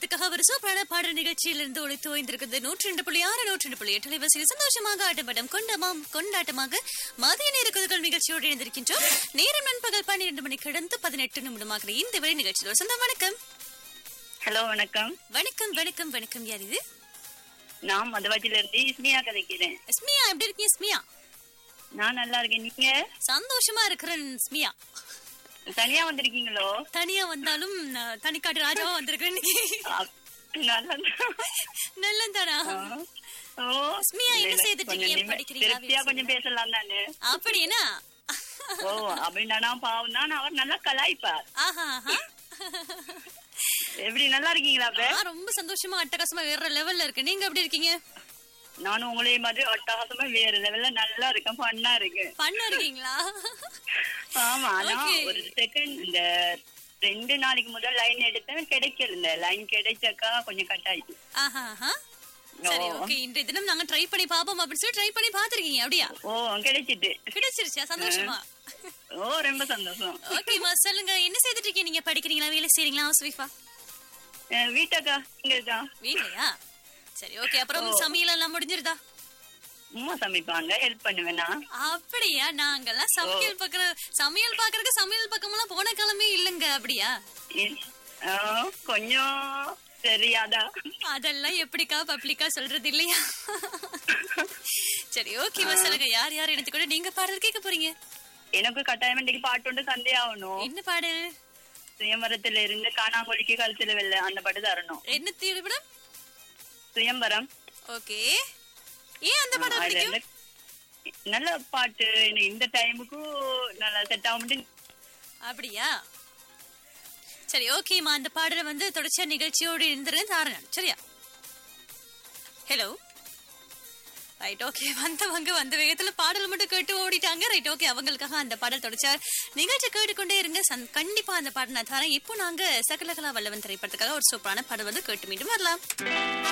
நேரத்துக்காக ஒரு சூப்பரான பாடல் நிகழ்ச்சியிலிருந்து ஒழித்து ஓய்ந்திருக்கிறது நூற்றி ரெண்டு புள்ளி ஆறு நூற்றி ரெண்டு புள்ளி எட்டு அலைவரிசையில் சந்தோஷமாக ஆட்டப்படம் கொண்டமாம் கொண்டாட்டமாக மதிய நேர குதுகள் நிகழ்ச்சியோடு இணைந்திருக்கின்றோம் நேரம் நண்பகல் பன்னிரண்டு மணி கடந்து பதினெட்டு நிமிடமாகிற இந்த வரை நிகழ்ச்சியில் சொந்தம் வணக்கம் ஹலோ வணக்கம் வணக்கம் வணக்கம் வணக்கம் யார் இது நான் மதுவாச்சில இருந்து இஸ்மியா கதைக்கிறேன் ஸ்மியா எப்படி இருக்கீங்க ஸ்மியா நான் நல்லா இருக்கேன் நீங்க சந்தோஷமா இருக்கிறேன் ஸ்மியா தனியா வந்திருக்கீங்களோ தனியா வந்தாலும் நான் தனிக்காட்டு ராஜாவா வந்திருக்கிறேன் இன்னைக்கு. அப்- நல்லா நல்லதானா ஓ ஸ்மியா, என்ன இல்ல, செய்துட்டு கொஞ்சம் இருக்கீங்க? நிம்ம- படிக்கிறீங்களா? திருப்தியா கொஞ்சம் பேசலாம் தானே அப்படின்னா ஓ அப்படின்னா பாவம் தான் அவர் நல்லா கலாய்ப்பார் ஆஹா ஆஹா எப்படி நல்லா இருக்கீங்களா அப்ப நான் ரொம்ப சந்தோஷமா அட்டகாசமா வேற லெவல்ல இருக்கு நீங்க எப்படி இருக்கீங்க நானும் உங்களே மாதிரி அட்டகாசமா வேற லெவல்ல நல்லா இருக்கேன் பண்ணா இருக்கு பண்ண இருக்கீங்களா ஆமா ஆனா Okay. ஒரு செகண்ட் இந்த ரெண்டு நாளைக்கு முதல் லைன் எடுத்தேன் கிடைக்கல இந்த லைன் கிடைச்சாக்கா கொஞ்சம் கட் ஆயிடுச்சு ஆஹா ஆஹா சரி ஓ. ஓகே இன்றைய தினம் நாங்க ட்ரை பண்ணி பாப்போம் அப்படின்னு சொல்லி ட்ரை பண்ணி பாத்துருக்கீங்க அப்படியா ஓ கிடைச்சிட்டு கிடைச்சிருச்சா சந்தோஷமா ஓ ரொம்ப சந்தோஷம் ஓகேமா சொல்லுங்க என்ன செய்துட்டு இருக்கீங்க நீங்க படிக்கிறீங்களா வேலை செய்றீங்களா ஹவுஸ் ஒய்ஃபா அஹ் வீட்டாக்கா இங்க இருக்கா வீட்லயா சரி ஓகே அப்புறம் சமையல் எல்லாம் முடிஞ்சிருதா அம்மா சமைப்பாங்க ஹெல்ப் பண்ணுவேனா அப்படியா நாங்கெல்லாம் சமையல் பாக்குற சமையல் பாக்குறதுக்கு சமையல் பக்கமெல்லாம் போன கிழமே இல்லைங்க அப்படியா கொஞ்சம் தெரியாதா அதெல்லாம் எப்படிக்கா பப்ளிக்கா சொல்றது இல்லையா சரி ஓகே சொல்லுங்க யார் யார் எடுத்து கூட நீங்க பாடல் கேட்க போறீங்க எனக்கு கட்டாயம் இன்னைக்கு பாட்டு ஒன்று தந்தே ஆகணும் என்ன பாடல் சுயம்பரத்துல இருந்து காணாங்கொழிக்கு கழுத்துல வெள்ள அந்த பாட்டு தரணும் என்ன திருவிடம் சுயம்பரம் ஓகே ஏன் அந்த பாடல் அது பிடிக்கும் வந்து நல்ல பாட்டு எனக்கு இந்த டைமுக்கு நல்லா செட் ஆகும் அப்படியா சரி ஓகேம்மா அந்த பாடலை வந்து தொடர்ச்சியா நிகழ்ச்சியோடு இருந்துருங்க தாரணன் சரியா ஹலோ ரைட் ஓகே வந்தவங்க வந்த வேகத்துல பாடல் மட்டும் கேட்டு ஓடிட்டாங்க ரைட் ஓகே அவங்களுக்காக அந்த பாடல் தொடர்ச்சா நிகழ்ச்சி கேட்டுக்கொண்டே இருங்க சந்- கண்டிப்பா அந்த பாடல் நான் தரேன் இப்போ நாங்க சகலகலா வல்லவன் திரைப்படத்துக்காக ஒரு சூப்பரான பாடல் வந்து கேட்டு மீண்டும் வரலாம்